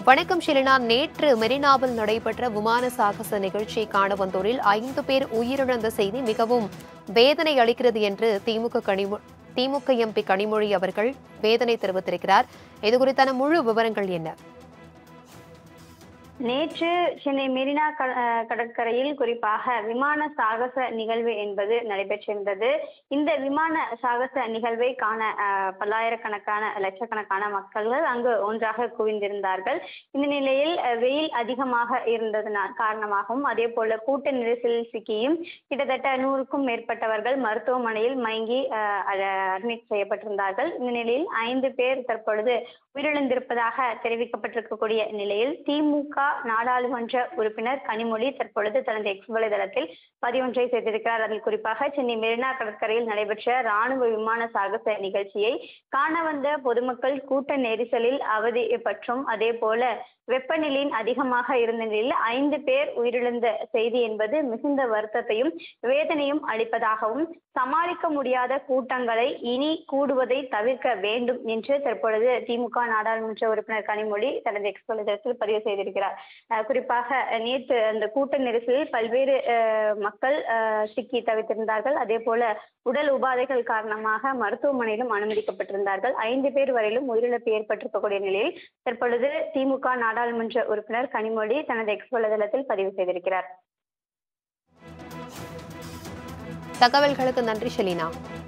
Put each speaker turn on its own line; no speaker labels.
வணக்கம் ஷிலினா நேற்று மெரினாவில் நடைபெற்ற விமான சாகச நிகழ்ச்சியை காண வந்தோரில் ஐந்து பேர் உயிரிழந்த செய்தி மிகவும் வேதனை அளிக்கிறது என்று திமுக கனிமொ திமுக எம்பி கனிமொழி அவர்கள் வேதனை தெரிவித்திருக்கிறார் இது குறித்தான முழு விவரங்கள் என்ன
நேற்று சென்னை மெரினா க- அஹ் கடற்கரையில் குறிப்பாக விமான சாகச நிகழ்வு என்பது நடைபெற்றிருந்தது இந்த விமான சாகச நிகழ்வை காண அஹ், பல்லாயிரக்கணக்கான லட்சக்கணக்கான மக்கள்கள் அங்கு ஒன்றாக குவிந்திருந்தார்கள் இந்த நிலையில் அஹ், வெயில் அதிகமாக இருந்ததனால் காரணமாகவும் அதே போல கூட்ட நெரிசலில் சிக்கியும் கிட்டத்தட்ட நூறுக்கும் மேற்பட்டவர்கள் மருத்துவமனையில் மயங்கி அட்மிட் செய்யப்பட்டிருந்தார்கள் இந்த நிலையில் ஐந்து பேர் தற்பொழுது உயிரிழந்திருப்பதாக தெரிவிக்கப்பட்டிருக்கக்கூடிய நிலையில் திமுக நாடாளுமன்ற உறுப்பினர் கனிமொழி தற்பொழுது தனது எக்ஸ் வலைதளத்தில் பதிவொன்றை செய்திருக்கிறார் அதில் குறிப்பாக சென்னை மெரினா கடற்கரையில் நடைபெற்ற ராணுவ விமான சாகச நிகழ்ச்சியை காண வந்த பொதுமக்கள் கூட்ட நெரிசலில் அவதி பற்றும் அதே போல வெப்பநிலையின் அதிகமாக இருந்த நிலையில் ஐந்து பேர் உயிரிழந்த செய்தி என்பது மிகுந்த வருத்தத்தையும் வேதனையும் அளிப்பதாகவும் சமாளிக்க முடியாத கூட்டங்களை இனி கூடுவதை தவிர்க்க வேண்டும் என்று தற்பொழுது திமுக நாடாளுமன்ற உறுப்பினர் கனிமொழி தனது எக்ஸ் வலைதளத்தில் பதிவு செய்திருக்கிறார் அஹ் குறிப்பாக அஹ், நேற்று அந்த கூட்ட நெரிசலில் பல்வேறு அஹ், மக்கள் அஹ், சிக்கி தவித்திருந்தார்கள் அதே போல உடல் உபாதைகள் காரணமாக மருத்துவமனையிலும் அனுமதிக்கப்பட்டிருந்தார்கள் ஐந்து பேர் வரையிலும் உயிரிழப்பு ஏற்பட்டிருக்கக்கூடிய நிலையில் தற்பொழுது திமுக நாடாளுமன்ற உறுப்பினர் கனிமொழி தனது எக்ஸ் வலைதளத்தில் பதிவு செய்திருக்கிறார்
தகவல்களுக்கு நன்றி ஷெலினா